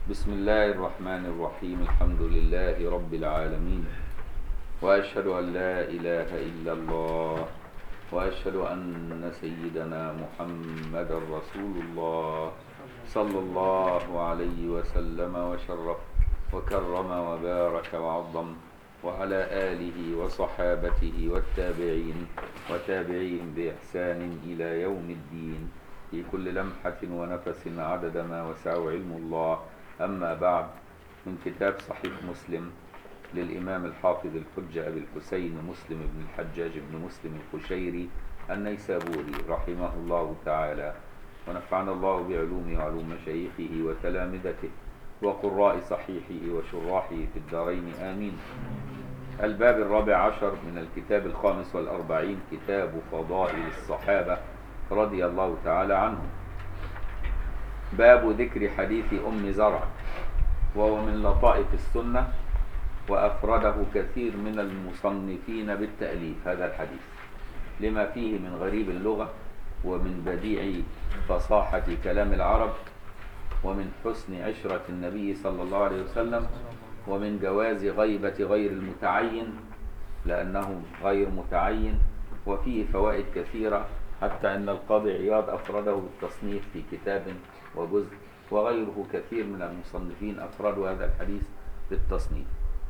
بسم الله الرحمن الرحيم الحمد لله رب العالمين وأشهد أن لا إله إلا الله وأشهد أن سيدنا محمد رسول الله صلى الله عليه وسلم وشرف وكرم وبارك وعظم وعلى آله وصحابته والتابعين وتابعين بإحسان إلى يوم الدين في كل لمحة ونفس عدد ما وسعه علم الله أما بعد من كتاب صحيح مسلم للإمام الحافظ الحجة أبي الحسين مسلم بن الحجاج بن مسلم القشيري النيسابوري رحمه الله تعالى ونفعنا الله بعلومه وعلوم مشايخه وتلامذته وقراء صحيحه وشراحه في الدارين آمين الباب الرابع عشر من الكتاب الخامس والأربعين كتاب فضائل الصحابة رضي الله تعالى عنهم باب ذكر حديث أم زرع وهو من لطائف السنة وأفرده كثير من المصنفين بالتأليف هذا الحديث لما فيه من غريب اللغة ومن بديع فصاحة كلام العرب ومن حسن عشرة النبي صلى الله عليه وسلم ومن جواز غيبة غير المتعين لأنه غير متعين وفيه فوائد كثيرة حتى أن القاضي عياض أفرده بالتصنيف في كتاب وجزء وغيره كثير من المصنفين أفردوا هذا الحديث بالتصنيف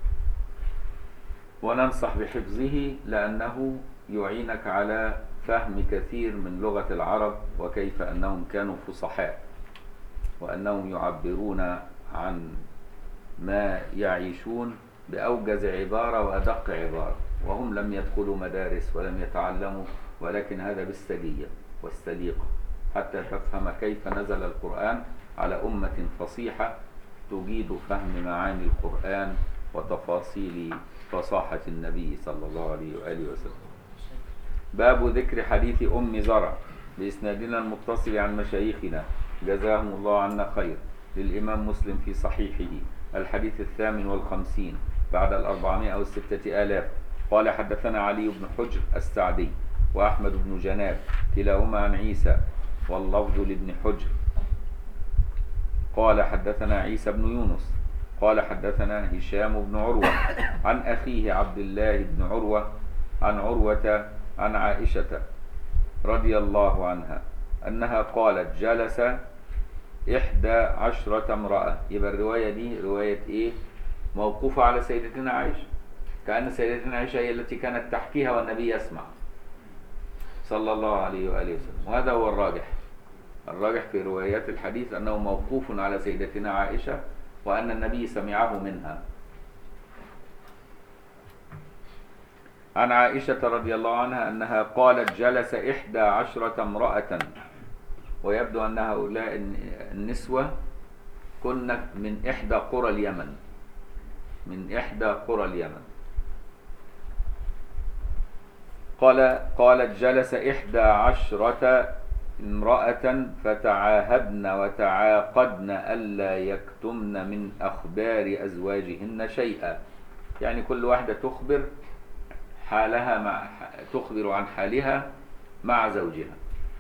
وننصح بحفظه لأنه يعينك على فهم كثير من لغة العرب وكيف أنهم كانوا فصحاء وأنهم يعبرون عن ما يعيشون بأوجز عبارة وأدق عبارة وهم لم يدخلوا مدارس ولم يتعلموا ولكن هذا بالسجية والسليقة حتى تفهم كيف نزل القرآن على أمة فصيحة تجيد فهم معاني القرآن وتفاصيل فصاحة النبي صلى الله عليه وآله وسلم باب ذكر حديث أم زرع بإسنادنا المتصل عن مشايخنا جزاهم الله عنا خير للإمام مسلم في صحيحه الحديث الثامن والخمسين بعد الأربعمائة والستة آلاف قال حدثنا علي بن حجر السعدي وأحمد بن جناب كلاهما عن عيسى واللفظ لابن حجر قال حدثنا عيسى بن يونس قال حدثنا هشام بن عروة عن أخيه عبد الله بن عروة عن عروة عن عائشة رضي الله عنها أنها قالت جلس إحدى عشرة امرأة يبقى الرواية دي رواية إيه موقوفة على سيدتنا عائشة كأن سيدتنا عائشة هي التي كانت تحكيها والنبي يسمع صلى الله عليه وآله وسلم وهذا هو الراجح الراجح في روايات الحديث أنه موقوف على سيدتنا عائشة وأن النبي سمعه منها عن عائشة رضي الله عنها أنها قالت جلس إحدى عشرة امرأة ويبدو أن هؤلاء النسوة كن من إحدى قرى اليمن من إحدى قرى اليمن قال قالت جلس إحدى عشرة امرأة فتعاهدن وتعاقدن ألا يكتمن من أخبار أزواجهن شيئا يعني كل واحدة تخبر حالها مع تخبر عن حالها مع زوجها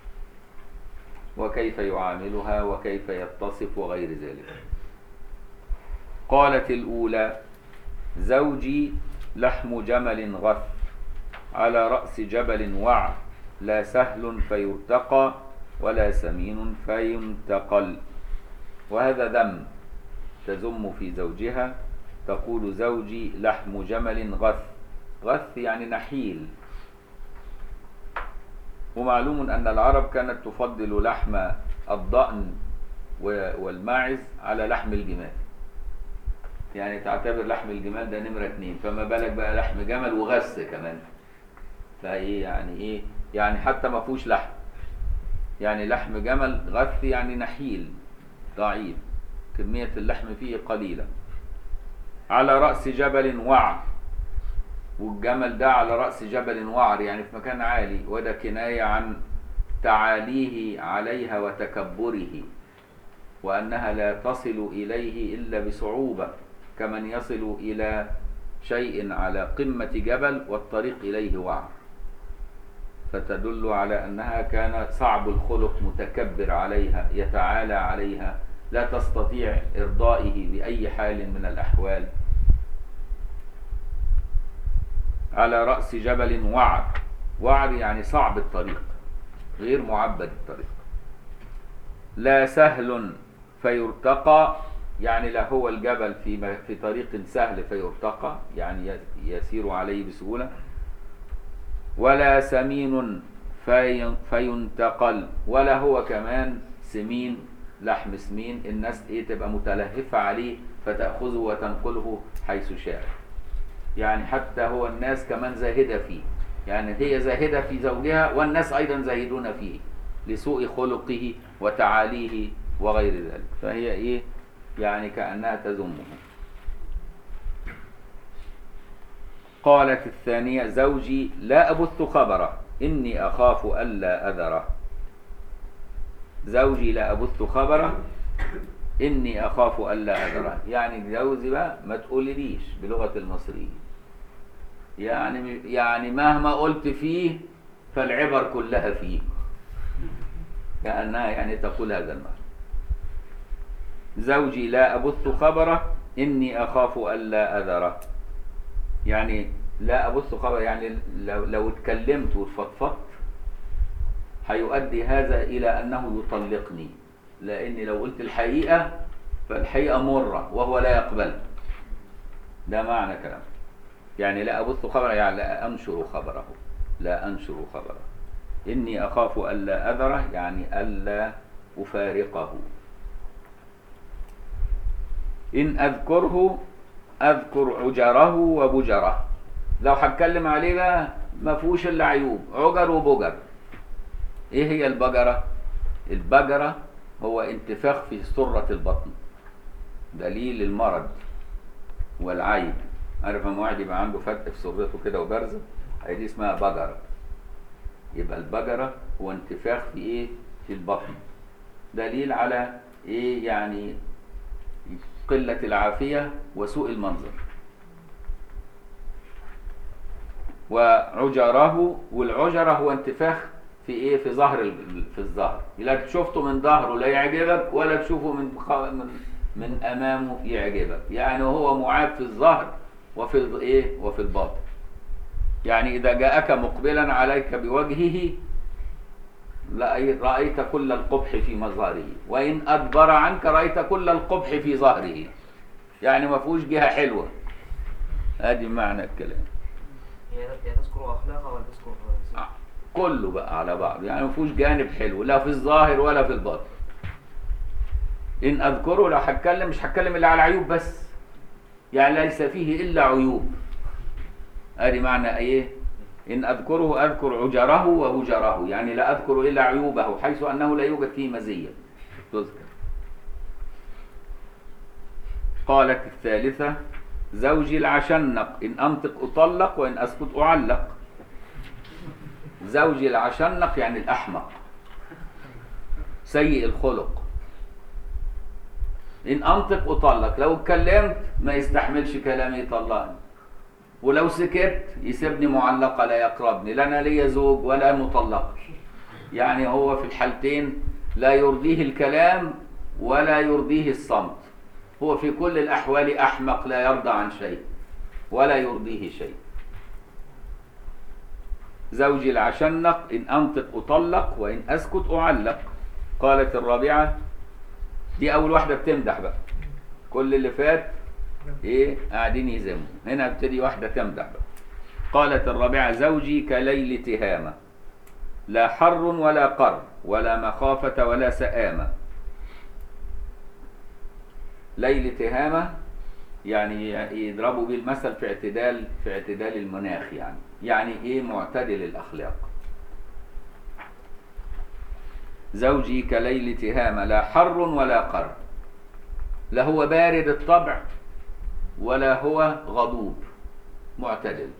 وكيف يعاملها وكيف يتصف وغير ذلك قالت الأولى زوجي لحم جمل غث على رأس جبل وعر لا سهل فيرتقى ولا سمين فينتقل وهذا ذم تذم في زوجها تقول زوجي لحم جمل غث غث يعني نحيل ومعلوم أن العرب كانت تفضل لحم الضأن والماعز على لحم الجمال يعني تعتبر لحم الجمال ده نمرة اتنين فما بالك بقى لحم جمل وغث كمان فايه يعني ايه يعني حتى ما فيهوش لحم يعني لحم جمل غث يعني نحيل ضعيف كمية اللحم فيه قليلة على رأس جبل وعر والجمل ده على رأس جبل وعر يعني في مكان عالي وده كناية عن تعاليه عليها وتكبره وأنها لا تصل إليه إلا بصعوبة كمن يصل إلى شيء على قمة جبل والطريق إليه وعر فتدل على أنها كان صعب الخلق متكبر عليها يتعالى عليها لا تستطيع إرضائه بأي حال من الأحوال على رأس جبل وعر وعر يعني صعب الطريق غير معبد الطريق لا سهل فيرتقى يعني لا هو الجبل في في طريق سهل فيرتقى يعني يسير عليه بسهولة ولا سمين في فينتقل ولا هو كمان سمين لحم سمين الناس ايه تبقى متلهفة عليه فتأخذه وتنقله حيث شاء يعني حتى هو الناس كمان زاهدة فيه يعني هي زاهدة في زوجها والناس أيضا زاهدون فيه لسوء خلقه وتعاليه وغير ذلك فهي ايه يعني كأنها تذمه قالت الثانية زوجي لا أبث خبره إني أخاف ألا أذره زوجي لا أبث خبره إني أخاف ألا أذره يعني جوزي بقى ما تقوليليش بلغة المصريين يعني يعني مهما قلت فيه فالعبر كلها فيه كأنها يعني تقول هذا المعنى زوجي لا أبث خبره إني أخاف ألا أذره يعني لا أبث خبر يعني لو, لو اتكلمت واتفضفضت هيؤدي هذا إلى أنه يطلقني لأني لو قلت الحقيقة فالحقيقة مرة وهو لا يقبل ده معنى كلام يعني لا أبث خبره يعني لا أنشر خبره لا أنشر خبره إني أخاف ألا أذره يعني ألا أفارقه إن أذكره أذكر عجره وبجره لو هتكلم عليه بقى ما فيهوش إلا عيوب عجر وبجر إيه هي البجرة؟ البجرة هو انتفاخ في سرة البطن دليل المرض والعيب عارف لما واحد يبقى عنده فتق في سرته كده وبارزه هي دي اسمها بجرة يبقى البجرة هو انتفاخ في ايه في البطن دليل على ايه يعني قلة العافية وسوء المنظر وعجره والعجرة هو انتفاخ في ايه في ظهر ال- في الظهر لا تشوفته من ظهره لا يعجبك ولا تشوفه من خ- من من امامه يعجبك يعني هو معاب في الظهر وفي ال- ايه وفي الباطن يعني اذا جاءك مقبلا عليك بوجهه لأي- رأيت كل القبح في مظهره وإن أدبر عنك رأيت كل القبح في ظهره يعني ما فيهوش جهة حلوة ادي معنى الكلام هي هي تذكر اخلاقها ولا تذكر كله بقى على بعض يعني ما فيهوش جانب حلو لا في الظاهر ولا في الباطن ان اذكره لو هتكلم مش هتكلم الا على عيوب بس يعني ليس فيه الا عيوب ادي معنى ايه ان اذكره اذكر عجره وبجره يعني لا اذكر الا عيوبه حيث انه لا يوجد فيه مزيه تذكر قالت الثالثه زوجي العشنق ان انطق اطلق وان اسكت اعلق زوجي العشنق يعني الأحمق سيء الخلق إن أنطق أطلق لو اتكلمت ما يستحملش كلامي يطلقني ولو سكت يسيبني معلقة لا يقربني لا أنا ليا زوج ولا مطلقة يعني هو في الحالتين لا يرضيه الكلام ولا يرضيه الصمت هو في كل الأحوال أحمق لا يرضى عن شيء ولا يرضيه شيء زوجي العشنق إن أنطق أطلق وإن أسكت أعلق قالت الرابعة دي أول واحدة بتمدح بقى كل اللي فات إيه قاعدين يذموا هنا ابتدي واحدة تمدح بقى قالت الرابعة زوجي كليل تهامة لا حر ولا قر ولا مخافة ولا سآمة ليل تهامة يعني يضربوا بيه المثل في اعتدال في اعتدال المناخ يعني يعني ايه معتدل الاخلاق زوجي كليل تهامة لا حر ولا قر لا هو بارد الطبع ولا هو غضوب معتدل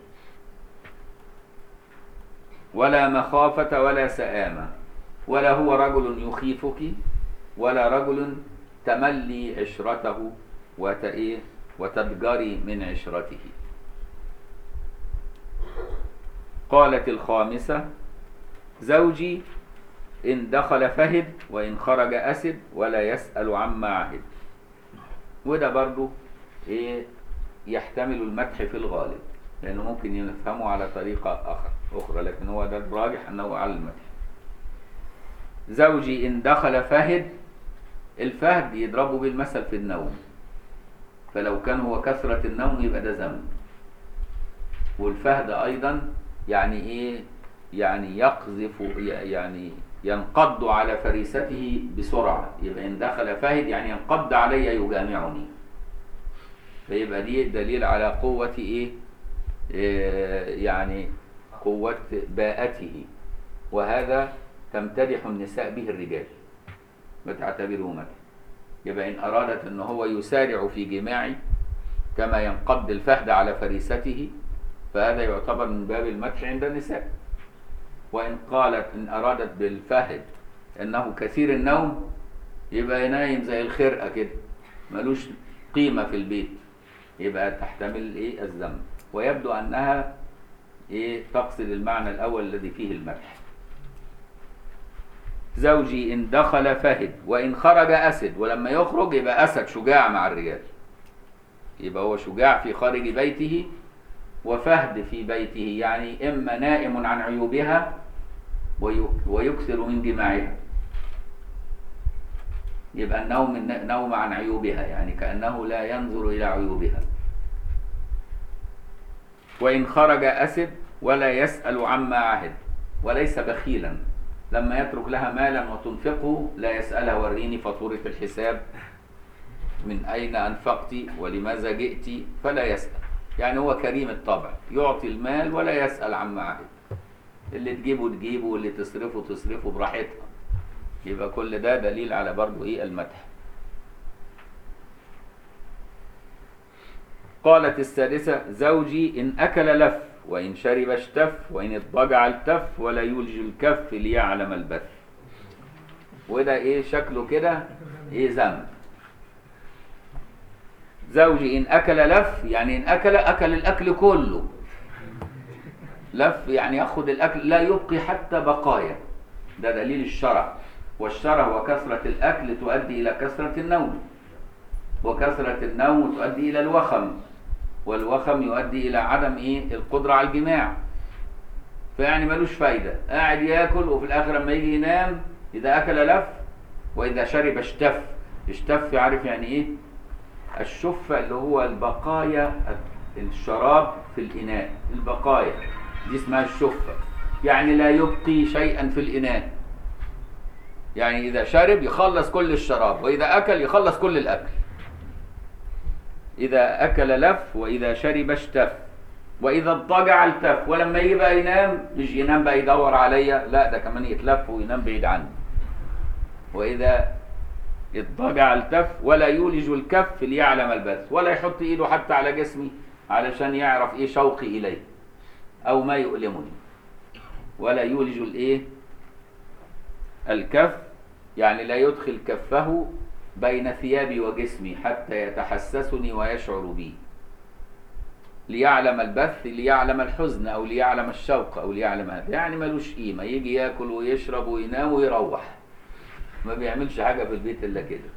ولا مخافة ولا سآمة ولا هو رجل يخيفك ولا رجل تملي عشرته وت إيه وتضجري من عشرته قالت الخامسة زوجي إن دخل فهد وإن خرج أسد ولا يسأل عما عهد وده برضو إيه يحتمل المدح في الغالب لأنه ممكن يفهمه على طريقة أخرى أخرى لكن هو ده الراجح أنه على المدح زوجي إن دخل فهد الفهد يضربه بالمثل في النوم فلو كان هو كثرة النوم يبقى ده ذنب والفهد أيضا يعني إيه يعني يقذف يعني ينقض على فريسته بسرعة يبقى إن دخل فهد يعني ينقض علي يجامعني فيبقى دي دليل على قوة إيه, إيه يعني قوة باءته وهذا تمتدح النساء به الرجال بتعتبره مدح يبقى إن أرادت أن هو يسارع في جماعي كما ينقض الفهد على فريسته فهذا يعتبر من باب المدح عند النساء وإن قالت إن أرادت بالفهد أنه كثير النوم يبقى نايم زي الخرقة كده ملوش قيمة في البيت يبقى تحتمل إيه الذنب ويبدو أنها إيه تقصد المعنى الأول الذي فيه المدح زوجي إن دخل فهد وإن خرج أسد ولما يخرج يبقى أسد شجاع مع الرجال يبقى هو شجاع في خارج بيته وفهد في بيته يعني إما نائم عن عيوبها ويكثر من جماعها يبقى النوم نوم عن عيوبها يعني كأنه لا ينظر إلى عيوبها وإن خرج أسد ولا يسأل عما عهد وليس بخيلا لما يترك لها مالا وتنفقه لا يسألها وريني فاتورة الحساب من أين أنفقت ولماذا جئت فلا يسأل يعني هو كريم الطبع يعطي المال ولا يسأل عما عهد اللي تجيبه تجيبه واللي تصرفه تصرفه براحتها يبقى كل ده دليل على برضه ايه المدح قالت السادسة زوجي إن أكل لف وإن شرب اشتف وإن اضطجع التف ولا يولج الكف ليعلم البث وده ايه شكله كده ايه ذنب زوجي إن أكل لف يعني إن أكل أكل الأكل كله لف يعني يأخذ الأكل لا يبقي حتى بقايا ده دليل الشرع والشرع وكثرة الأكل تؤدي إلى كثرة النوم وكثرة النوم تؤدي إلى الوخم والوخم يؤدي إلى عدم إيه القدرة على الجماع فيعني ملوش فايدة قاعد ياكل وفي الآخر لما يجي ينام إذا أكل لف وإذا شرب اشتف اشتف عارف يعني إيه الشفة اللي هو البقايا الشراب في الإناء البقايا دي اسمها الشفة يعني لا يبقي شيئا في الإناء يعني إذا شرب يخلص كل الشراب وإذا أكل يخلص كل الأكل إذا أكل لف وإذا شرب اشتف وإذا اضطجع التف ولما يجي بقى ينام مش ينام بقى يدور عليا لا ده كمان يتلف وينام بعيد عني وإذا اضطجع التف ولا يولج الكف ليعلم البث ولا يحط ايده حتى على جسمي علشان يعرف ايه شوقي اليه او ما يؤلمني ولا يولج الايه الكف يعني لا يدخل كفه بين ثيابي وجسمي حتى يتحسسني ويشعر بي ليعلم البث ليعلم الحزن او ليعلم الشوق او ليعلم هذا يعني ملوش قيمه يجي ياكل ويشرب وينام ويروح ما بيعملش حاجه في البيت الا كده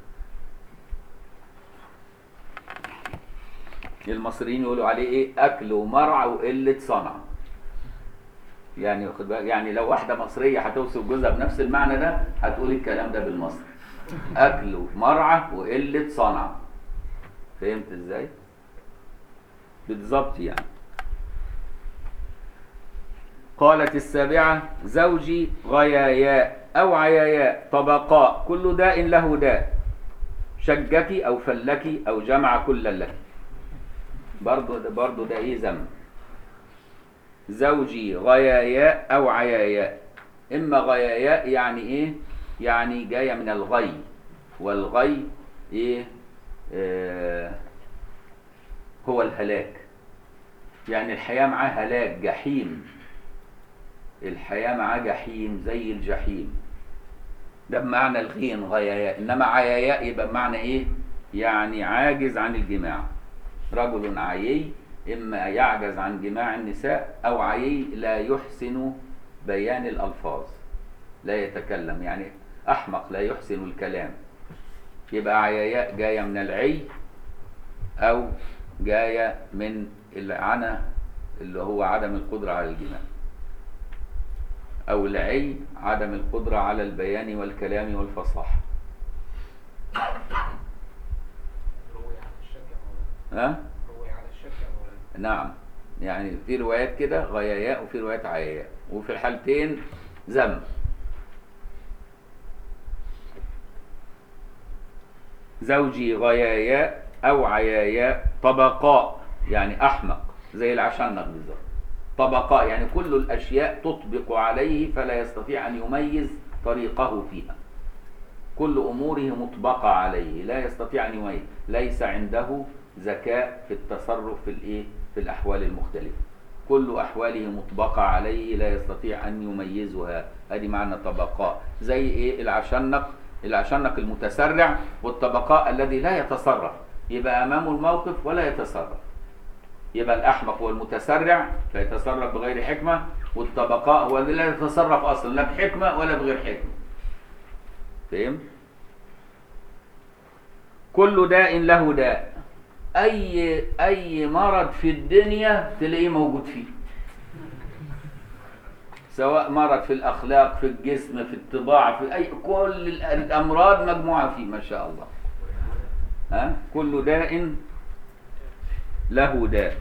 المصريين يقولوا عليه ايه اكل ومرع وقله صنع يعني واخد بالك يعني لو واحده مصريه هتوصف جوزها بنفس المعنى ده هتقول الكلام ده بالمصري اكل ومرعى وقله صنع فهمت ازاي بالظبط يعني قالت السابعة زوجي غياياء أو عياياء طبقاء كل داء له داء شجك أو فلك أو جمع كل لك برضو ده برضو ده إيه ذنب زوجي غياياء أو عياياء إما غياياء يعني إيه يعني جاية من الغي والغي إيه آه هو الهلاك يعني الحياة معاه هلاك جحيم الحياة معاه جحيم زي الجحيم ده بمعنى الغين غياياء إنما عياياء يبقى بمعنى إيه يعني عاجز عن الجماع رجل عيي إما يعجز عن جماع النساء أو عيي لا يحسن بيان الألفاظ لا يتكلم يعني أحمق لا يحسن الكلام يبقى عياياء جاية من العي أو جاية من العنى اللي هو عدم القدرة على الجماع أو العي عدم القدرة على البيان والكلام والفصاحة روي على الشك يا مولانا ها؟ روي على الشك يا مولانا نعم يعني في روايات كده غياياء وفي روايات عياياء وفي الحالتين ذم زوجي غياياء أو عياياء طبقاء يعني أحمق زي العشنق بالظبط طبقاء يعني كل الأشياء تطبق عليه فلا يستطيع أن يميز طريقه فيها كل أموره مطبقة عليه لا يستطيع أن يميز ليس عنده ذكاء في التصرف في الإيه في الأحوال المختلفة كل أحواله مطبقة عليه لا يستطيع أن يميزها هذه معنى طبقاء زي إيه العشنق العشنق المتسرع والطبقاء الذي لا يتصرف يبقى أمامه الموقف ولا يتصرف يبقى الأحمق هو المتسرع فيتصرف بغير حكمة والطبقاء هو الذي لا يتصرف أصلا لا بحكمة ولا بغير حكمة فهم؟ كل داء له داء أي أي مرض في الدنيا تلاقيه موجود فيه سواء مرض في الأخلاق في الجسم في الطباع في أي كل ال- الأمراض مجموعة فيه ما شاء الله ها كل داء له داء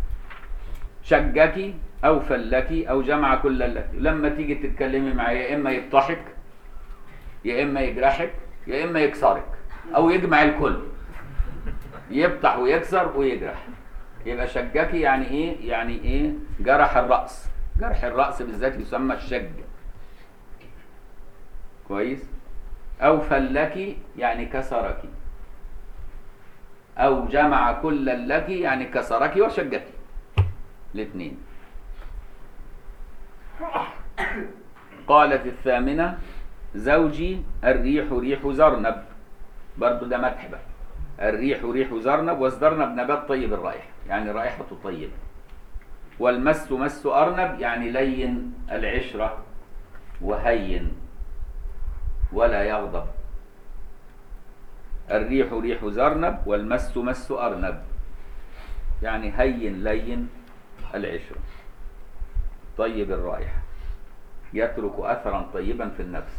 شجك أو فلك أو جمع كل لك لما تيجي تتكلمي معاه يا إما يضحك يا إما يجرحك يا إما يكسرك أو يجمع الكل يفتح ويكسر ويجرح يبقى شجكي يعني ايه يعني ايه جرح الرأس جرح الرأس بالذات يسمى الشج كويس او فلك يعني كسرك او جمع كل لك يعني كسرك وشجك الاثنين قالت الثامنة زوجي الريح ريح زرنب برضو ده مدح بقى الريح ريح زرنب والزرنب نبات طيب الرائحة يعني رائحته طيبة والمس مس أرنب يعني لين العشرة وهين ولا يغضب الريح ريح زرنب والمس مس أرنب يعني هين لين العشرة طيب الرائحة يترك أثرا طيبا في النفس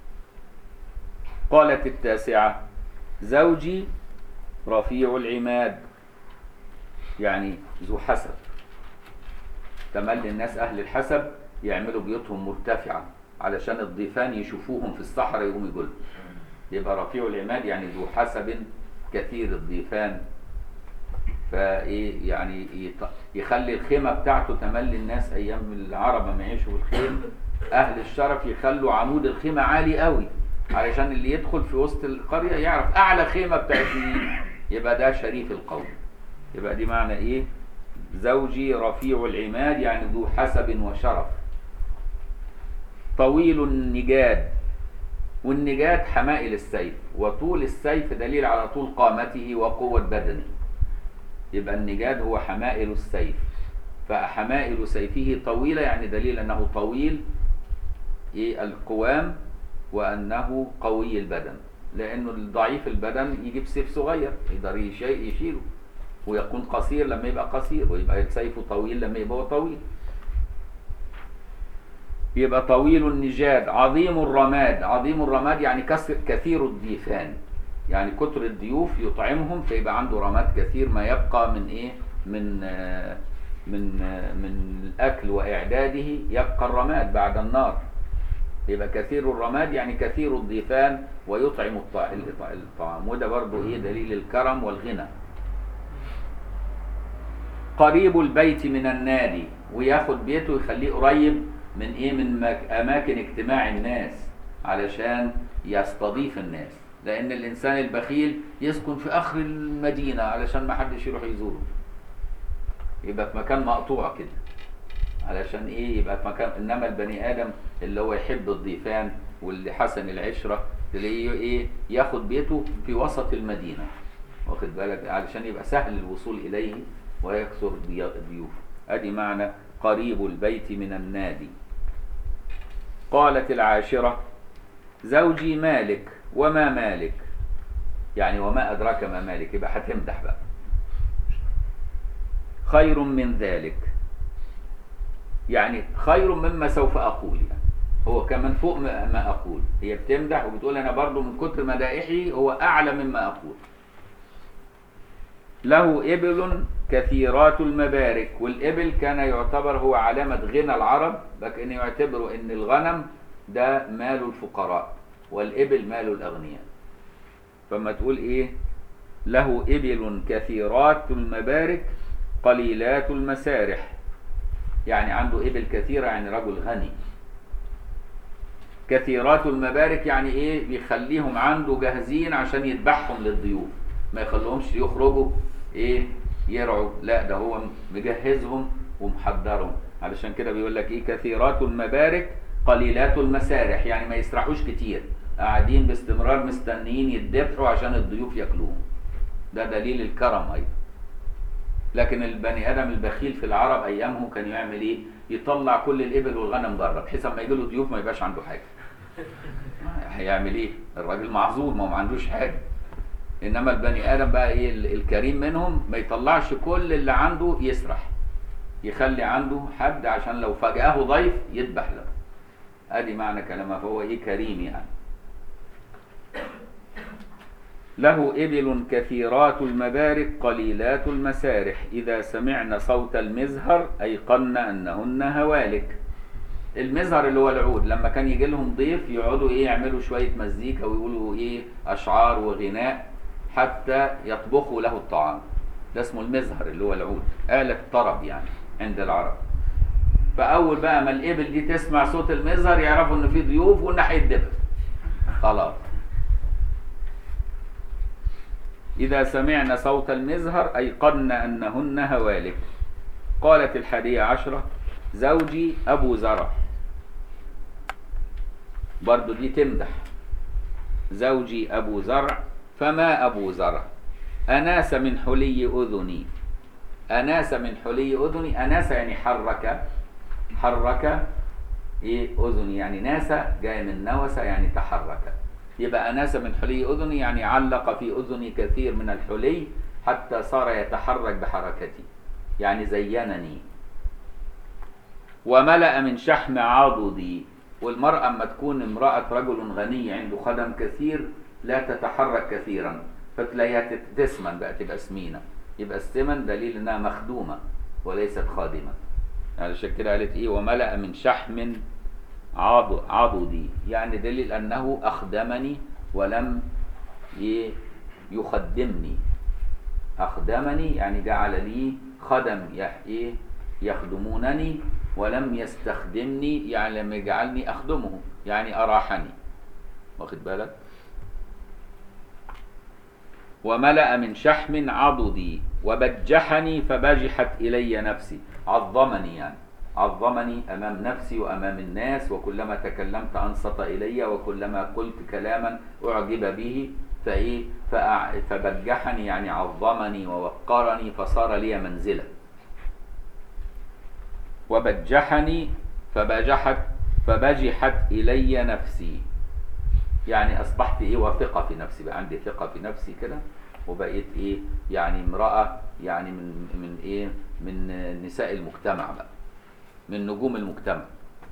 قالت التاسعة زوجي رفيع العماد يعني ذو حسب تملي الناس أهل الحسب يعملوا بيوتهم مرتفعة علشان الضيفان يشوفوهم في الصحراء يقوموا يقولوا يبقى رفيع العماد يعني ذو حسب كثير الضيفان فايه يعني يط- يخلي الخيمه بتاعته تملي الناس ايام العرب ما يعيشوا في الخيم اهل الشرف يخلوا عمود الخيمه عالي قوي علشان اللي يدخل في وسط القريه يعرف اعلى خيمه بتاعت مين يبقى ده شريف القوم يبقى دي معنى ايه زوجي رفيع العماد يعني ذو حسب وشرف طويل النجاد والنجاد حمائل السيف وطول السيف دليل على طول قامته وقوة بدنه يبقى النجاد هو حمائل السيف فحمائل سيفه طويلة يعني دليل أنه طويل إيه القوام وأنه قوي البدن لأنه الضعيف البدن يجيب سيف صغير يقدر يشي- يشيله ويكون قصير لما يبقى قصير ويبقى سيفه طويل لما يبقى هو طويل يبقى طويل النجاد عظيم الرماد عظيم الرماد يعني كثر كثير الضيفان يعني كتر الضيوف يطعمهم فيبقى عنده رماد كثير ما يبقى من ايه من آه، من آه، من الاكل واعداده يبقى الرماد بعد النار يبقى كثير الرماد يعني كثير الضيفان ويطعم الطع- الط- الطعام وده برضه ايه دليل الكرم والغنى قريب البيت من النادي وياخد بيته يخليه قريب من ايه من مك- اماكن اجتماع الناس علشان يستضيف الناس لان الانسان البخيل يسكن في اخر المدينه علشان ما حدش يروح يزوره يبقى في مكان مقطوع كده علشان ايه يبقى في مكان انما البني ادم اللي هو يحب الضيفان واللي حسن العشره تلاقيه ايه ياخد بيته في وسط المدينه واخد بالك علشان يبقى سهل الوصول اليه ويكثر ضي- ضيوفه ادي معنى قريب البيت من النادي قالت العاشرة زوجي مالك وما مالك يعني وما أدراك ما مالك يبقى هتمدح بقى خير من ذلك يعني خير مما سوف أقول يعني هو كمان فوق ما ما أقول هي بتمدح وبتقول أنا برضو من كتر مدائحي هو أعلى مما أقول له إبل كثيرات المبارك والإبل كان يعتبر هو علامة غنى العرب لكن يعتبروا أن الغنم ده مال الفقراء والإبل مال الأغنياء فما تقول إيه له إبل كثيرات المبارك قليلات المسارح يعني عنده إبل كثيرة يعني رجل غني كثيرات المبارك يعني إيه بيخليهم عنده جاهزين عشان يذبحهم للضيوف ما يخليهمش يخرجوا إيه يرعوا لا ده هو مجهزهم ومحضرهم علشان كده بيقول لك إيه كثيرات المبارك قليلات المسارح يعني ما يسرحوش كتير قاعدين باستمرار مستنيين يتذبحوا عشان الضيوف ياكلوهم ده دليل الكرم ايضا لكن البني ادم البخيل في العرب ايامهم كان يعمل ايه يطلع كل الابل والغنم بره بحيث اما يجي له ضيوف ما يبقاش عنده حاجه هيعمل ايه الراجل معذور ما هو ما عندوش حاجه انما البني ادم بقى ايه ال- الكريم منهم ما يطلعش كل اللي عنده يسرح يخلي عنده حد عشان لو فاجأه ضيف يذبح له ادي معنى كلامها فهو ايه كريم يعني له إبل كثيرات المبارك قليلات المسارح إذا سمعن صوت المزهر أيقن أنهن هوالك المزهر اللي هو العود لما كان يجي لهم ضيف يقعدوا ايه يعملوا شوية مزيكا ويقولوا ايه أشعار وغناء حتى يطبخوا له الطعام ده اسمه المزهر اللي هو العود آلة طرب يعني عند العرب فأول بقى ما الإبل دي تسمع صوت المزهر يعرفوا إن في ضيوف وإن هيتذبح خلاص إذا سمعن صوت المزهر أيقن أنهن هوالك قالت الحادية عشرة زوجي أبو زرع برضو دي تمدح زوجي أبو زرع فما أبو زرع أناس من حلي أذني أناس من حلي أذني أناس يعني حرك حرك إيه أذني يعني ناسا جاي من نوس يعني تحرك يبقى أناس من حلي أذني يعني علق في أذني كثير من الحلي حتى صار يتحرك بحركتي يعني زينني وملأ من شحم عضدي والمرأة أما تكون امرأة رجل غني عنده خدم كثير لا تتحرك كثيرا فتلاقيها تسمن بقى تبقى سمينة يبقى السمن دليل انها مخدومة وليست خادمة علشان كده قالت ايه وملأ من شحم عض- عضدي يعني دليل انه اخدمني ولم ي- يخدمني اخدمني يعني جعل لي خدم يح ايه يخدمونني ولم يستخدمني يعني لم يجعلني اخدمه يعني اراحني واخد بالك وملأ من شحم عضدي وبجحني فبجحت إلي نفسي عظمني يعني عظمني أمام نفسي وأمام الناس وكلما تكلمت أنصت إلي وكلما قلت كلاما أعجب به فإيه فأع... فبجحني يعني عظمني ووقرني فصار لي منزلة وبجحني فبجحت فبجحت إلي نفسي يعني اصبحت ايه واثقه في نفسي بقى عندي ثقه في نفسي كده وبقيت ايه يعني امراه يعني من من ايه من نساء المجتمع بقى من نجوم المجتمع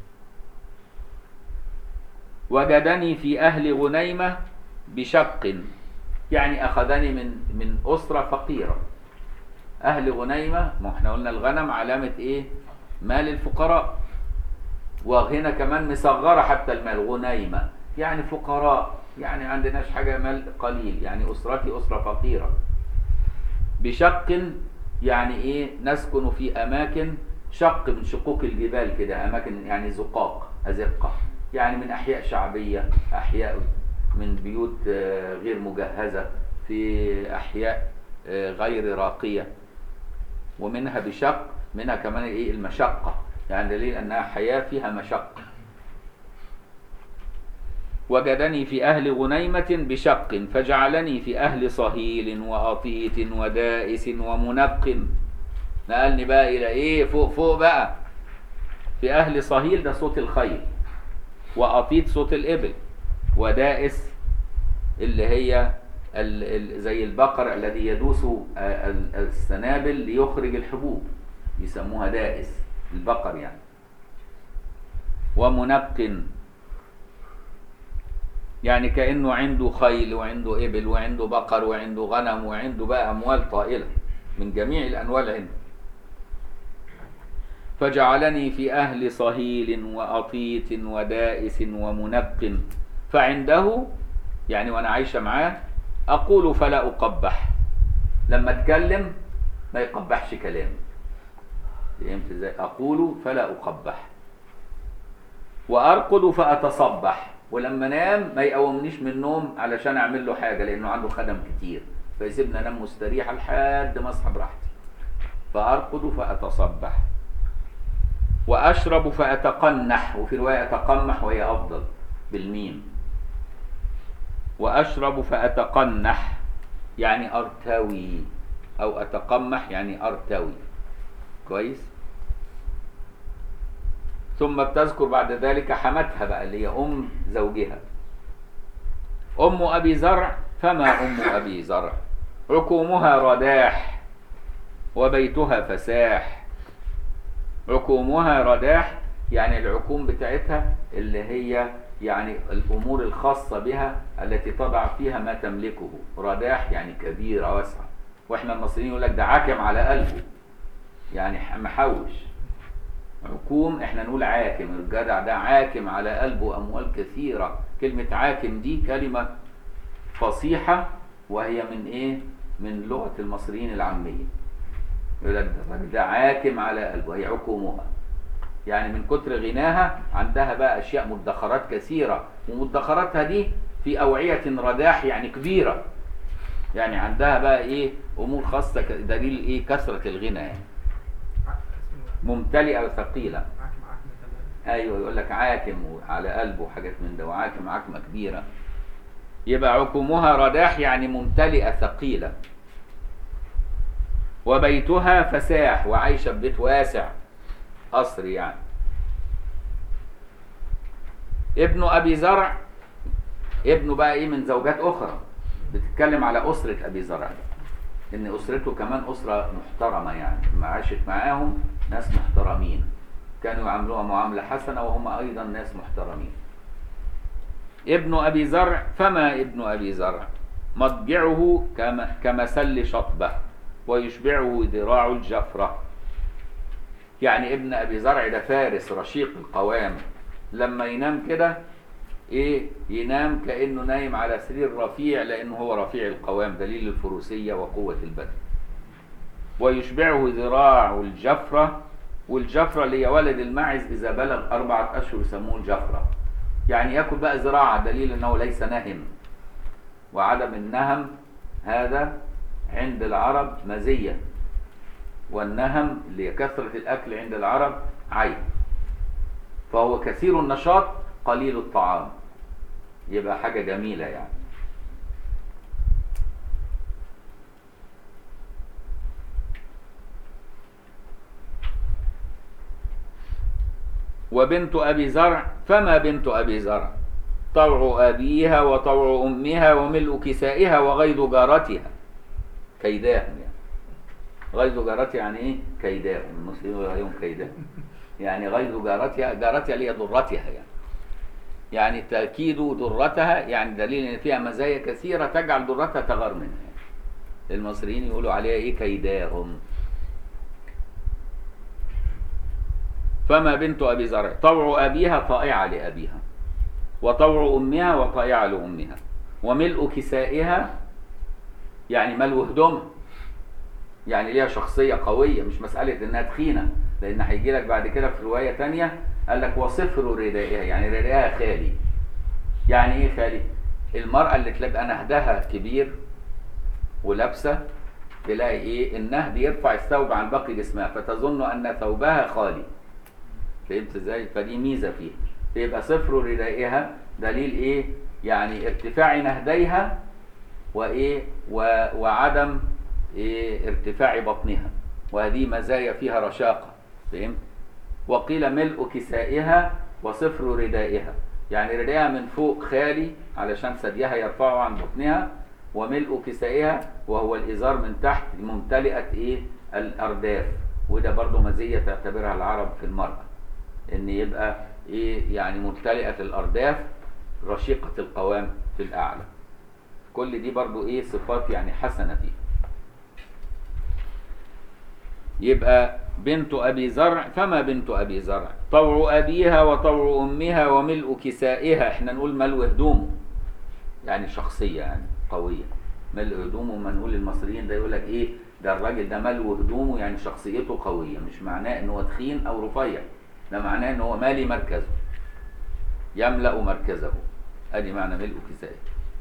وجدني في اهل غنيمه بشق يعني اخذني من من اسره فقيره اهل غنيمه ما احنا قلنا الغنم علامه ايه مال الفقراء وهنا كمان مصغره حتى المال غنيمه يعني فقراء يعني عندناش حاجة مال قليل يعني أسرتي أسرة فقيرة بشق يعني إيه نسكن في أماكن شق من شقوق الجبال كده أماكن يعني زقاق أزقة يعني من أحياء شعبية أحياء من بيوت آه، غير مجهزة في أحياء آه، غير راقية ومنها بشق منها كمان إيه المشقة يعني دليل أنها حياة فيها مشقة وجدني في أهل غنيمة بشق فجعلني في أهل صهيل وأطيت ودائس ومنق نقلني بقى إلى إيه فوق فوق بقى في أهل صهيل ده صوت الخيل وأطيط صوت الإبل ودائس اللي هي ال ال زي البقر الذي يدوس آه، ال- السنابل ليخرج الحبوب يسموها دائس البقر يعني ومنق يعني كأنه عنده خيل وعنده إبل وعنده بقر وعنده غنم وعنده بقى أموال طائلة من جميع الأنواع عنده فجعلني في أهل صهيل وأطيط ودائس ومنق فعنده يعني وأنا عايشة معاه أقول فلا أقبح لما أتكلم ما يقبحش كلامي فهمت ازاي؟ أقول فلا أقبح وأرقد فأتصبح ولما انام ما يقومنيش من النوم علشان اعمل له حاجه لانه عنده خدم كتير فيسيبني انام مستريح لحد ما اصحى براحتي فارقد فاتصبح واشرب فاتقنح وفي روايه اتقمح وهي افضل بالميم واشرب فاتقنح يعني ارتوي او اتقمح يعني ارتوي كويس ثم بتذكر بعد ذلك حمتها بقى اللي هي ام زوجها ام ابي زرع فما ام ابي زرع عكومها رداح وبيتها فساح عكومها رداح يعني العكوم بتاعتها اللي هي يعني الامور الخاصه بها التي تضع فيها ما تملكه رداح يعني كبيره واسعه واحنا المصريين يقول لك ده عاكم على قلبه يعني محوش عكوم احنا نقول عاكم الجدع ده عاكم على قلبه اموال كثيره كلمه عاكم دي كلمه فصيحه وهي من ايه من لغه المصريين العاميه يقول لك ده الراجل ده عاكم على قلبه هي عكومها يعني من كتر غناها عندها بقى اشياء مدخرات كثيره ومدخراتها دي في اوعيه رداح يعني كبيره يعني عندها بقى ايه امور خاصه ك- دليل ايه كثره الغنى يعني ممتلئه وثقيله ايوه يقول لك عاكم على قلبه وحاجات من ده وعاكم عكمه كبيره يبقى عكومها رداح يعني ممتلئه ثقيله وبيتها فساح وعايشه ببيت واسع قصر يعني ابن ابي زرع ابنه بقى ايه من زوجات اخرى بتتكلم على اسره ابي زرع ان اسرته كمان اسره محترمه يعني ما عاشت معاهم ناس محترمين كانوا يعاملوها معامله حسنه وهم ايضا ناس محترمين ابن ابي زرع فما ابن ابي زرع مضجعه كما كمسل شطبه ويشبعه ذراع الجفره يعني ابن ابي زرع ده فارس رشيق القوام لما ينام كده ايه ينام كانه نايم على سرير رفيع لانه هو رفيع القوام دليل الفروسيه وقوه البدن ويشبعه ذراع الجفره والجفره اللي هي ولد الماعز اذا بلغ اربعه اشهر يسموه الجفره يعني ياكل بقى ذراعه دليل انه ليس نهم وعدم النهم هذا عند العرب مزيه والنهم اللي هي كثره الاكل عند العرب عيب فهو كثير النشاط قليل الطعام يبقى حاجة جميلة يعني وبنت أبي زرع فما بنت أبي زرع طوع أبيها وطوع أمها وملء كسائها وغيظ جارتها كيداهم يعني غيظ جارتها يعني إيه كيداهم المسلمين يقولوا عليهم كيداهم يعني غيظ جارتها جارتها اللي هي ضرتها يعني يعني تأكيد ضرتها يعني دليل ان فيها مزايا كثيره تجعل ضرتها تغار منها يعني. المصريين يقولوا عليها ايه كيداهم فما بنت ابي زرع طوع ابيها طائعه لابيها وطوع امها وطائعه لامها وملء كسائها يعني ملء هدومها يعني ليها شخصيه قويه مش مساله انها تخينه لان هيجي لك بعد كده في روايه تانية قال لك وصفر ردائها يعني ردائها خالي يعني ايه خالي المرأة اللي تبقى نهدها كبير ولابسة تلاقي ايه النهد يرفع الثوب عن باقي جسمها فتظن ان ثوبها خالي فهمت ازاي فدي ميزة فيها يبقى صفر ردائها دليل ايه يعني ارتفاع نهديها وايه و... وعدم إيه ارتفاع بطنها وهذه مزايا فيها رشاقة فهمت وقيل ملء كسائها وصفر ردائها يعني رداءها من فوق خالي علشان ثديها يرفعه عن بطنها وملء كسائها وهو الازار من تحت ممتلئه ايه الارداف وده برضو مزيه تعتبرها العرب في المراه ان يبقى ايه يعني ممتلئه الارداف رشيقه القوام في الاعلى كل دي برضو ايه صفات يعني حسنه فيها يبقى بنت ابي زرع فما بنت ابي زرع طوع ابيها وطوع امها وملء كسائها احنا نقول ملء هدومه يعني شخصيه يعني قويه ملء هدومه ما نقول المصريين ده يقول لك ايه ده الراجل ده ملء هدومه يعني شخصيته قويه مش معناه ان هو تخين او رفيع ده معناه ان هو مالي مركزه يملا مركزه ادي معنى ملء كسائه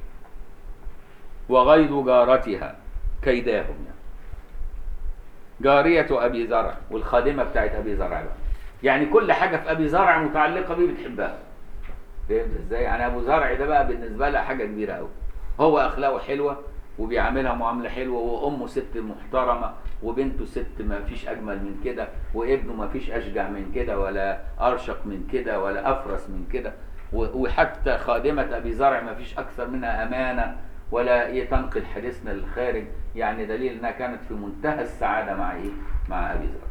وغيظ جارتها كيداهم يعني جارية أبي زرع والخادمة بتاعت أبي زرع بقى يعني كل حاجة في أبي زرع متعلقة بيه بتحبها فهمت ازاي؟ يعني أبو زرع ده بقى بالنسبة لها حاجة كبيرة أوي هو أخلاقه حلوة وبيعاملها معاملة حلوة وأمه ست محترمة وبنته ست ما فيش أجمل من كده وابنه ما فيش أشجع من كده ولا أرشق من كده ولا أفرس من كده و- وحتى خادمة أبي زرع ما فيش أكثر منها أمانة ولا إيه تنقل حديثنا للخارج يعني دليل انها كانت في منتهى السعاده مع ايه؟ مع ابي زرع.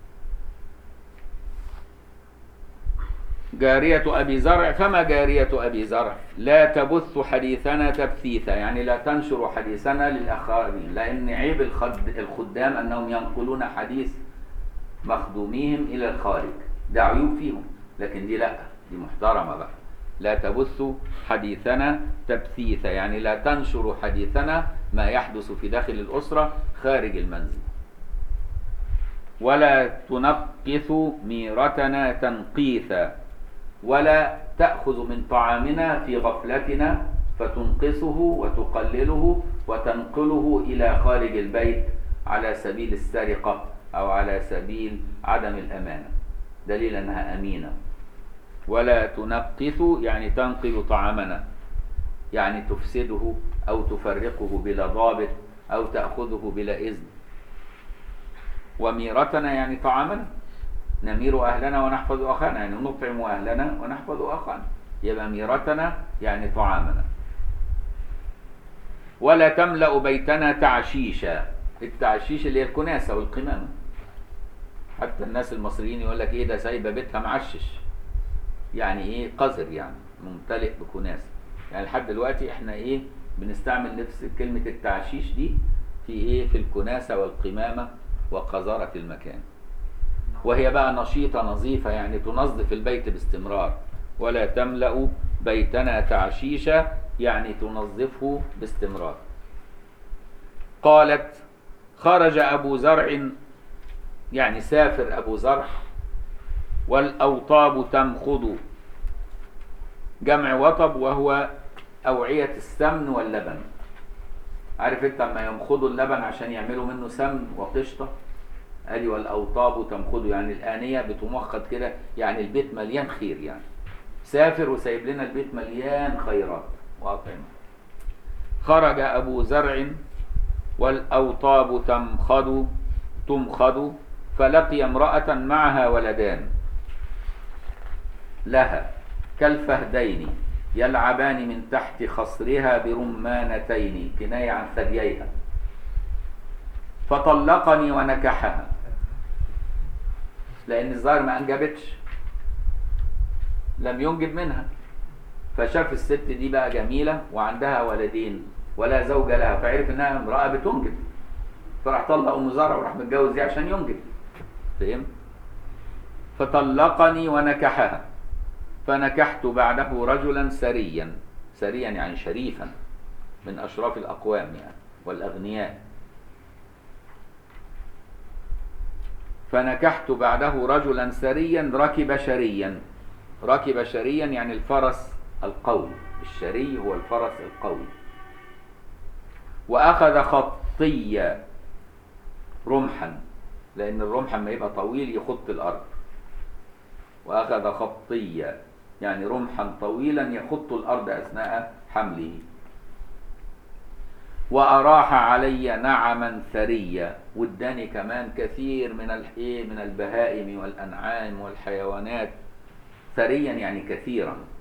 جارية أبي زرع فما جارية أبي زرع لا تبث حديثنا تبثيثا يعني لا تنشر حديثنا للآخرين لأن عيب الخد الخدام أنهم ينقلون حديث مخدوميهم إلى الخارج ده عيوب فيهم لكن دي لا دي محترمة بقى لا تبث حديثنا تبثيثا يعني لا تنشر حديثنا ما يحدث في داخل الأسرة خارج المنزل ولا تنقث ميرتنا تنقيثا ولا تأخذ من طعامنا في غفلتنا فتنقصه وتقلله وتنقله إلى خارج البيت على سبيل السرقة أو على سبيل عدم الأمانة دليل أنها أمينة ولا تنقث يعني تنقل طعامنا يعني تفسده أو تفرقه بلا ضابط أو تأخذه بلا إذن وميرتنا يعني طعامنا نمير أهلنا ونحفظ أخانا يعني نطعم أهلنا ونحفظ أخانا يبقى ميرتنا يعني طعامنا ولا تملأ بيتنا تعشيشا التعشيش اللي هي الكناسة والقمامة حتى الناس المصريين يقول لك ايه ده سايبه بيتها معشش يعني ايه قذر يعني ممتلئ بكناسة يعني لحد دلوقتي احنا ايه بنستعمل نفس كلمة التعشيش دي في ايه في الكناسة والقمامة وقذارة المكان وهي بقى نشيطة نظيفة يعني تنظف البيت باستمرار ولا تملأ بيتنا تعشيشا يعني تنظفه باستمرار قالت خرج أبو زرع يعني سافر أبو زرع والأوطاب تمخض جمع وطب وهو أوعية السمن واللبن عارف انت لما يمخضوا اللبن عشان يعملوا منه سمن وقشطة ادي والأوطاب تمخض يعني الآنية بتمخض كده يعني البيت مليان خير يعني سافر وسايب لنا البيت مليان خيرات وأطعمة خرج أبو زرع والأوطاب تمخض تمخض فلقي امرأة معها ولدان لها كالفهدين يلعبان من تحت خصرها برمانتين كناية عن ثدييها فطلقني ونكحها لأن الظاهر ما أنجبتش لم ينجب منها فشاف الست دي بقى جميلة وعندها ولدين ولا زوج لها فعرف انها امرأة بتنجب فراح طلق ام زرع وراح متجوز دي عشان ينجب فهم فطلقني ونكحها فنكحت بعده رجلا سريا سريا يعني شريفا من اشراف الاقوام يعني والاغنياء فنكحت بعده رجلا سريا ركب شريا ركب شريا يعني الفرس القوي الشري هو الفرس القوي واخذ خطيا رمحا لان الرمح لما يبقى طويل يخط الارض واخذ خطيا يعني رمحا طويلا يخط الارض اثناء حمله واراح علي نعما ثريا واداني كمان كثير من الايه من البهائم والانعام والحيوانات ثريا يعني كثيرا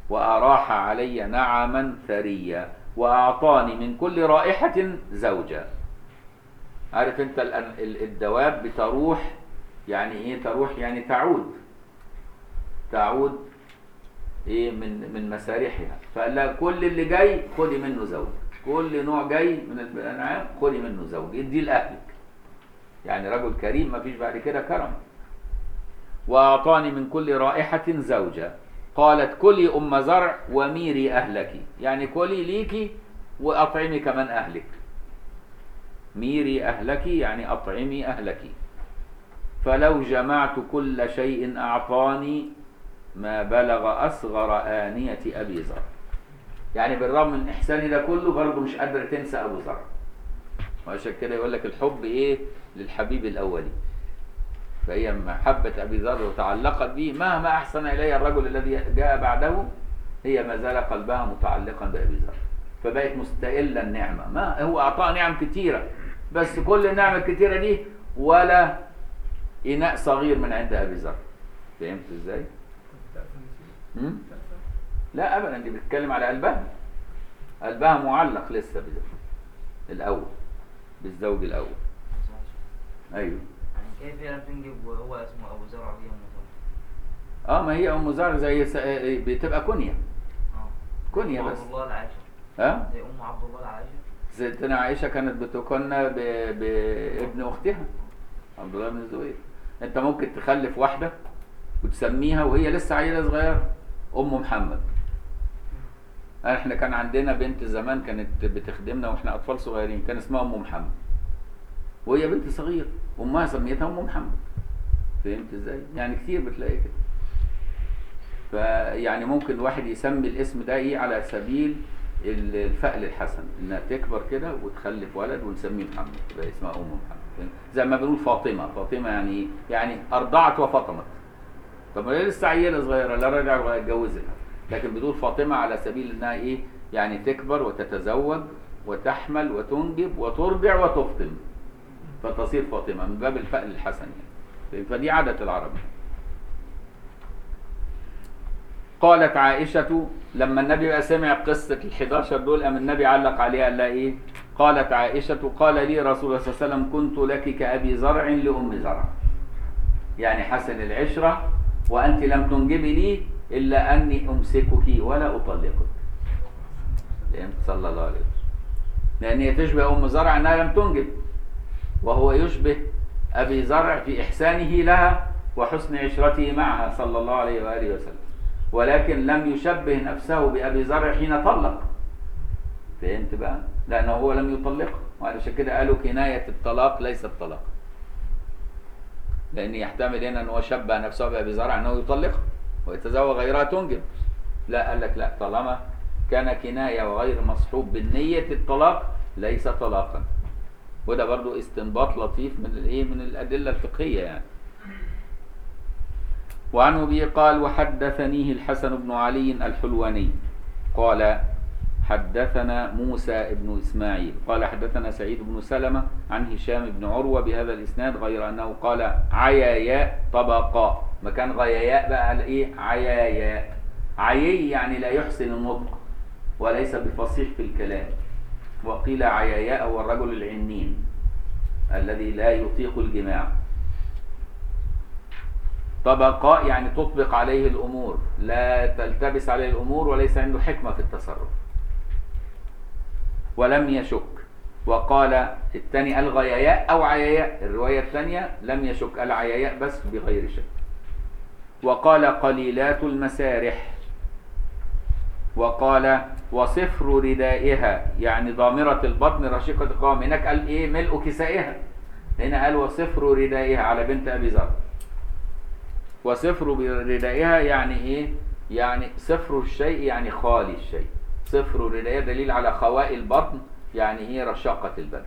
وأراح علي نعما ثريا وأعطاني من كل رائحة زوجا عارف انت الأن- ال- الدواب بتروح يعني ايه تروح يعني تعود تعود ايه من من مسارحها فقال لها كل اللي جاي خدي منه زوج كل نوع جاي من الانعام خدي منه زوج ادي لاهلك يعني رجل كريم ما فيش بعد كده كرم واعطاني من كل رائحه زوجا قالت كلي ام زرع وميري اهلك يعني كلي ليكي واطعمي كمان اهلك ميري اهلك يعني اطعمي اهلك فلو جمعت كل شيء اعطاني ما بلغ اصغر انيه ابي زرع يعني بالرغم من احساني ده كله برضه مش قادره تنسى ابو زرع وعشان كده يقول لك الحب ايه للحبيب الاولي فهي محبة أبي ذر وتعلقت به مهما أحسن إليها الرجل الذي جاء بعده هي ما زال قلبها متعلقا بأبي ذر فبقت مستقلة النعمة ما هو أعطاها نعم كتيرة بس كل النعم الكتيرة دي ولا إناء صغير من عند أبي ذر فهمت إزاي؟ هم؟ لا أبدا دي بتتكلم على قلبها قلبها معلق لسه بده الأول بالزوج الأول أيوه يعني كيف هي لم تنجب وهو اسمه ابو زرع وهي ام زرع؟ اه ما هي ام زرع زي س... بتبقى كنيه اه كنيه أم بس عبد الله العائشه ها زي ام عبد الله العائشه ستنا عائشه كانت بتكنى ب... بابن اختها عبد الله بن الزبير انت ممكن تخلف واحده وتسميها وهي لسه عيله صغيره ام محمد احنا كان عندنا بنت زمان كانت بتخدمنا واحنا اطفال صغيرين كان اسمها ام محمد وهي بنت صغيره امها سميتها ام محمد فهمت ازاي يعني كتير بتلاقي كده فيعني ممكن الواحد يسمي الاسم ده ايه على سبيل ال- الفأل الحسن انها تكبر كده وتخلف ولد ونسميه محمد يبقى اسمها ام محمد فاهم؟ زي ما بنقول فاطمه فاطمه يعني ايه يعني ارضعت وفطمت طب ما هي لسه عيله صغيره لا رجع ولا اتجوزها لكن بتقول فاطمه على سبيل انها ايه يعني تكبر وتتزوج وتحمل وتنجب وترضع وتفطم فتصير فاطمه من باب الفأل الحسن يعني فدي عاده العرب قالت عائشة لما النبي بقى سمع قصة ال 11 دول قام النبي علق عليها قال لها إيه؟ قالت عائشة قال لي رسول الله صلى الله عليه وسلم كنت لك كأبي زرع لأم زرع. يعني حسن العشرة وأنت لم تنجبي لي إلا أني أمسكك ولا أطلقك. فهمت صلى الله عليه وسلم. لأن هي تشبه أم زرع أنها لم تنجب. وهو يشبه أبي زرع في إحسانه لها وحسن عشرته معها صلى الله عليه وآله وسلم. ولكن لم يشبه نفسه بأبي زرع حين طلق فهمت بقى لأنه هو لم يطلقها وعلشان كده قالوا كناية الطلاق ليست طلاق لأن يحتمل هنا أن هو شبه نفسه بأبي زرع أنه يطلقها ويتزوج غيرها تنجب لا قال لك لا طالما كان كناية وغير مصحوب بالنية الطلاق ليس طلاقا وده برضو استنباط لطيف من الايه من الأدلة الفقهية يعني وعن أبي قال وحدثنيه الحسن بن علي الحلواني قال حدثنا موسى بن إسماعيل قال حدثنا سعيد بن سلمة عن هشام بن عروة بهذا الإسناد غير أنه قال عياياء طبقاء مكان غياياء بقى على إيه عياياء عيي يعني لا يحسن النطق وليس بفصيح في الكلام وقيل عياياء هو الرجل العنين الذي لا يطيق الجماع طبقاء يعني تطبق عليه الأمور لا تلتبس عليه الأمور وليس عنده حكمة في التصرف ولم يشك وقال الثاني الغياياء أو عياياء الرواية الثانية لم يشك العياياء بس بغير شك وقال قليلات المسارح وقال وصفر ردائها يعني ضامرة البطن رشيقة القوام هناك قال ايه ملء كسائها هنا قال وصفر ردائها على بنت ابي ذر وصفر ردائها يعني ايه يعني صفر الشيء يعني خالي الشيء صفر ردائها دليل على خواء البطن يعني هي رشاقة البدن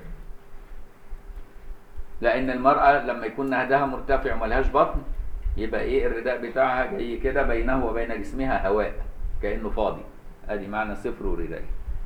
لان المرأة لما يكون نهدها مرتفع وملهاش بطن يبقى ايه الرداء بتاعها جاي كده بينه وبين جسمها هواء كأنه فاضي ادي معنى صفر ردائها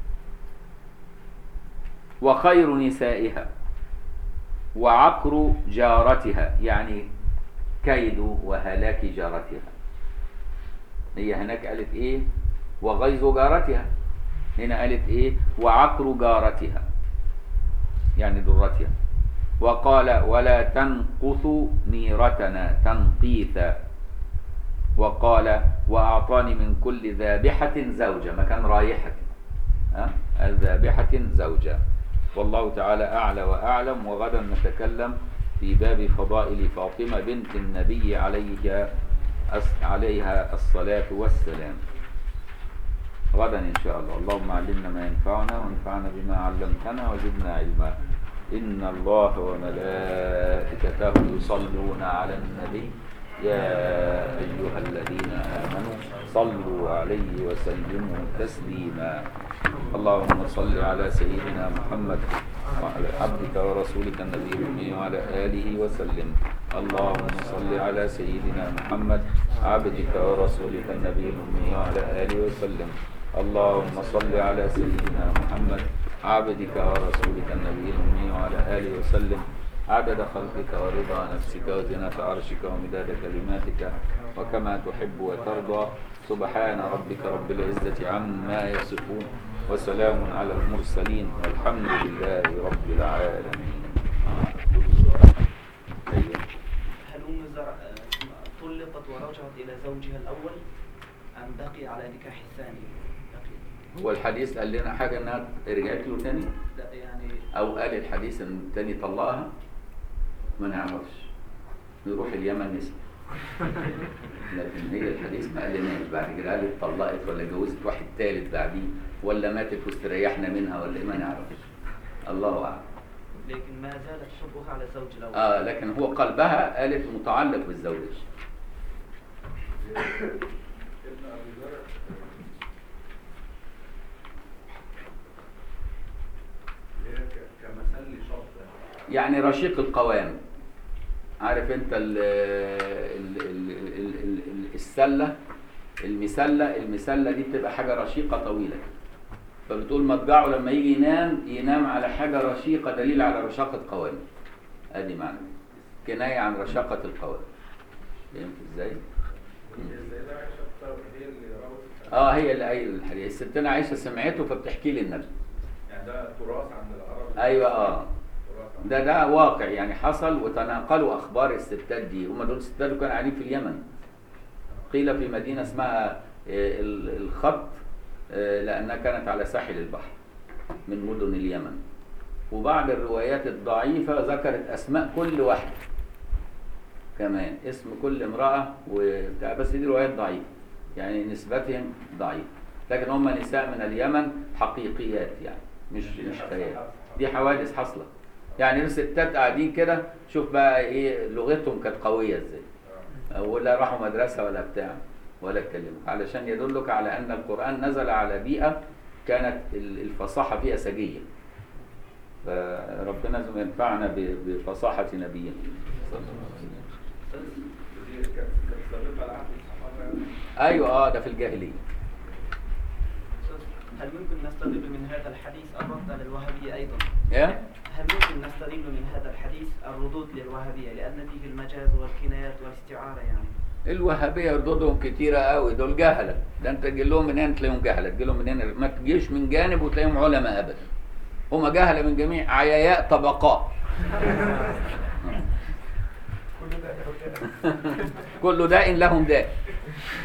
وخير نسائها وعقر جارتها يعني كيد وهلاك جارتها هي هناك قالت ايه وغيظ جارتها هنا قالت ايه وعقر جارتها يعني ذرتها وقال ولا تنقصوا نيرتنا تنقيثا وقال وأعطاني من كل ذابحة زوجة مكان رايحة ها الذابحة زوجة والله تعالى أعلى وأعلم وغدا نتكلم في باب فضائل فاطمة بنت النبي عليه عليها الصلاة والسلام غدا إن شاء الله اللهم علمنا ما ينفعنا وانفعنا بما علمتنا وزدنا علما إن الله وملائكته يصلون على النبي يا أيها الذين آمنوا صلوا عليه وسلموا تسليما اللهم صل على سيدنا محمد وعلى عبدك ورسولك النبي الأمي وعلى آله وسلم اللهم صل على سيدنا محمد عبدك ورسولك النبي الأمي وعلى آله وسلم اللهم صل على سيدنا محمد عبدك ورسولك النبي الأمي وعلى آله وسلم عدد خلقك ورضا نفسك وزنة عرشك ومداد كلماتك وكما تحب وترضى سبحان ربك رب العزة عما يصفون وسلام على المرسلين والحمد لله رب العالمين أيوة. هل أم زرع طلقت ورجعت إلى زوجها الأول أم بقي على نكاح الثاني؟ بقي. هو الحديث قال لنا حاجة انها رجعت له تاني لا يعني او قال الحديث ان التاني طلقها ما نعرفش نروح اليمن نسأل لكن هي الحديث ما قالناش بعد كده قالت طلقت ولا جوزت واحد تالت بعديه ولا ماتت واستريحنا منها ولا إيه، ما نعرفش الله اعلم لكن ما زالت حبها على الزوج الأول اه لكن هو قلبها قالت متعلق بالزوج كمثل شرط يعني رشيق القوام عارف انت ال ال ال ال ال ال السله المسله المسله دي بتبقى حاجه رشيقه طويله فبتقول مضجعه لما يجي ينام ينام على حاجه رشيقه دليل على رشاقه قوامه ادي معنى كنايه عن رشاقه القوام فهمت ازاي؟ السيدة عائشة هي اللي روت اه هي اللي قايله الحديث ستنا عائشه سمعته فبتحكي لي النبي يعني ده تراث عند العرب ايوه اه تراث عند ده ده واقع يعني حصل وتناقلوا اخبار الستات دي هم دول الستات اللي كانوا قاعدين في اليمن قيل في مدينه اسمها آه، ال- الخط آه، لانها كانت على ساحل البحر من مدن اليمن وبعض الروايات الضعيفه ذكرت اسماء كل واحده كمان اسم كل امراه وبتاع بس دي روايات ضعيفه يعني نسبتهم ضعيفه لكن هم نساء من اليمن حقيقيات يعني مش مش خيال دي حوادث حاصله يعني الستات قاعدين كده شوف بقى ايه لغتهم كانت قويه ازاي ولا راحوا مدرسه ولا بتاع ولا اتكلموا علشان يدلك على ان القران نزل على بيئه كانت ال- الفصاحه فيها سجيه فربنا لازم ينفعنا ب- بفصاحه نبينا صلى الله عليه وسلم دي كانت كانت سابقة لعهد الصحابة ايوه اه ده في الجاهليه هل ممكن نستدل من هذا الحديث الرد للوهابية أيضا؟ ايه هل ممكن نستدل من هذا الحديث الردود للوهابية لأن فيه المجاز والكنايات والاستعارة يعني الوهابيه ردودهم كتيره قوي دول جهله ده انت تجي لهم من هنا تلاقيهم جهله تجي لهم من هنا ما تجيش من جانب وتلاقيهم علماء ابدا هم جهله من جميع عياياء طبقات كل داء لهم داء